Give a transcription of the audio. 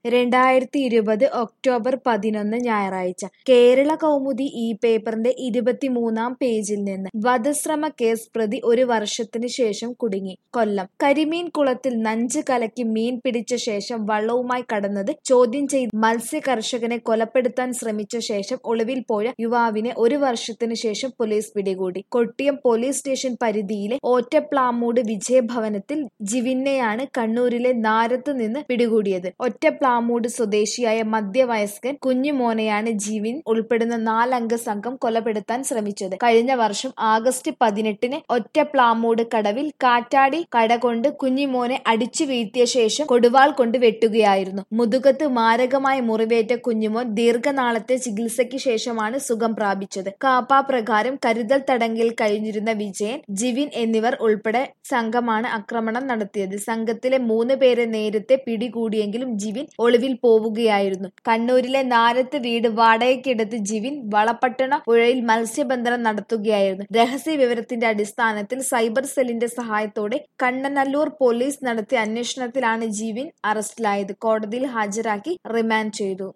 രണ്ടായിരത്തി ഇരുപത് ഒക്ടോബർ പതിനൊന്ന് ഞായറാഴ്ച കേരള കൗമുദി ഈ പേപ്പറിന്റെ ഇരുപത്തിമൂന്നാം പേജിൽ നിന്ന് വധശ്രമ കേസ് പ്രതി ഒരു വർഷത്തിന് ശേഷം കുടുങ്ങി കൊല്ലം കരിമീൻ കുളത്തിൽ നഞ്ച് കലക്കി മീൻ പിടിച്ച ശേഷം വള്ളവുമായി കടന്നത് ചോദ്യം ചെയ്ത് മത്സ്യ കർഷകനെ കൊലപ്പെടുത്താൻ ശ്രമിച്ച ശേഷം ഒളിവിൽ പോയ യുവാവിനെ ഒരു വർഷത്തിന് ശേഷം പോലീസ് പിടികൂടി കൊട്ടിയം പോലീസ് സ്റ്റേഷൻ പരിധിയിലെ ഒറ്റപ്ലാമൂട് വിജയഭവനത്തിൽ ജിവിനെയാണ് കണ്ണൂരിലെ നാരത്ത് നിന്ന് പിടികൂടിയത് ഒറ്റപ്ലാമൂട് സ്വദേശിയായ മധ്യവയസ്കൻ കുഞ്ഞുമോനെയാണ് ജിവിൻ ഉൾപ്പെടുന്ന നാലംഗ സംഘം കൊലപ്പെടുത്താൻ ശ്രമിച്ചത് കഴിഞ്ഞ വർഷം ആഗസ്റ്റ് പതിനെട്ടിന് ഒറ്റപ്ലാമൂട് കടവിൽ കാറ്റാടി കട കൊണ്ട് കുഞ്ഞിമോനെ അടിച്ചു വീഴ്ത്തിയ ശേഷം കൊടുവാൾ കൊണ്ട് വെട്ടുകയായിരുന്നു മുതുകത്ത് മാരകമായ മുറിവേറ്റ കുഞ്ഞുമോൻ ദീർഘനാളത്തെ ചികിത്സയ്ക്ക് ശേഷമാണ് സുഖം പ്രാപിച്ചത് കാപ്പ പ്രകാരം കരുതൽ തടങ്കിൽ കഴിഞ്ഞിരുന്ന വിജയൻ ജിവിൻ എന്നിവർ ഉൾപ്പെടെ സംഘമാണ് ആക്രമണം നടത്തിയത് സംഘത്തിലെ മൂന്ന് പേരെ നേരത്തെ പിടികൂടിയെങ്കിലും ജിവിൻ ഒളിവിൽ പോവുകയായിരുന്നു കണ്ണൂരിലെ നാരത്ത് വീട് വാടകയ്ക്കെടുത്ത് ജിവിൻ വളപട്ടണ പുഴയിൽ മത്സ്യബന്ധനം നടത്തുകയായിരുന്നു രഹസ്യ വിവരത്തിന്റെ അടിസ്ഥാനത്തിൽ സൈബർ സെല്ലിന്റെ സഹായത്തോടെ കണ്ണനല്ലൂർ പോലീസ് നടത്തിയ അന്വേഷണത്തിലാണ് ജിവിൻ അറസ്റ്റിലായത് കോടതിയിൽ ഹാജരാക്കി റിമാൻഡ് ചെയ്തു